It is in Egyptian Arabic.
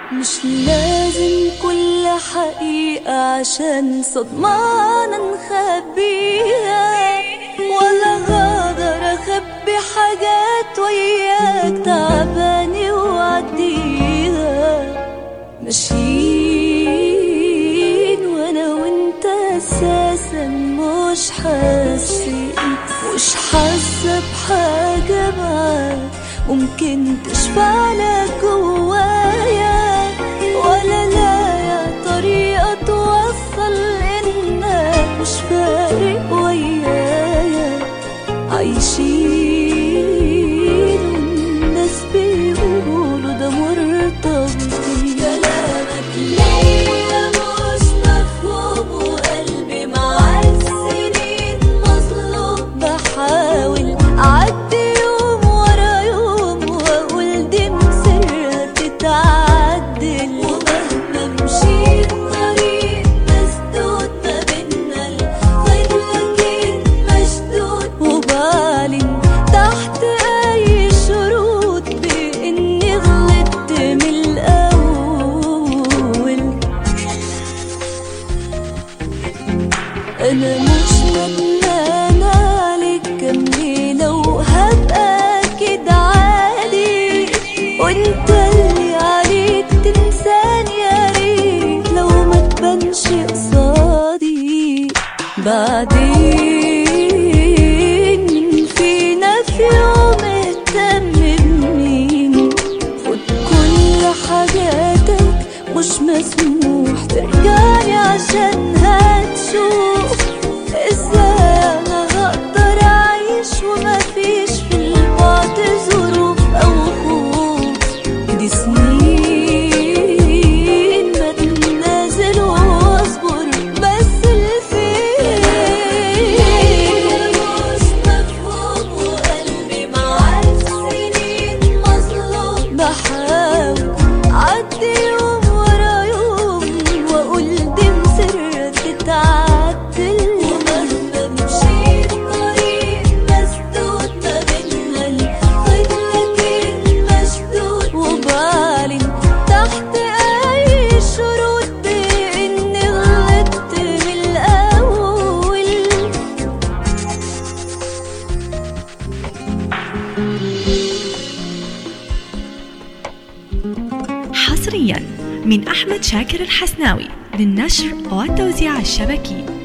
مش لازم كل حقيقة عشان صدمانة نخبيها ولا غادر أخبي حاجات وياك تعباني وعديها ماشيين وانا وانت اساسا مش حاسين مش حاسه بحاجه معاك ممكن تشفع لك جوايا ولا لاقي طريقه توصل انك مش فارق ويايا عايشين والناس بيقولوا ده مرتبطين كلامك ليا مش مفهوم وقلبي مع السنين مظلوم بحاول أعدي يوم ورا يوم وأقول دي مسرها تتعدل ومهما مشيت طريق مسدود ما بينا الخير لكن مشدود وبعلن تحت أي شروط بإني غلطت من الأول أنا مش ندمانة عليك كام ليلة وهبقى كده عادي وانت اللي عليك تنساني يا ريت لو ما تبانش قصادي بعدين مين فينا في يوم اهتم بمين خد كل حاجاتك مش مسموح ترجعني عشان هتشوف ازاي انا هقدر اعيش ومفيش في البعد ظروف او خوف دي سنين بتنازل واصبر بس الفين مش مفهوم وقلبي مع السنين مظلوم بحاول عدي يوم ورا يوم واقول دي مسرة تتعدل ومهما مشيت طريق مسدود ما بينا الخيط لكن مشدود وبعلن تحت اي شروط باني غلطت من الاول حصريا من أحمد شاكر الحسناوي للنشر والتوزيع الشبكي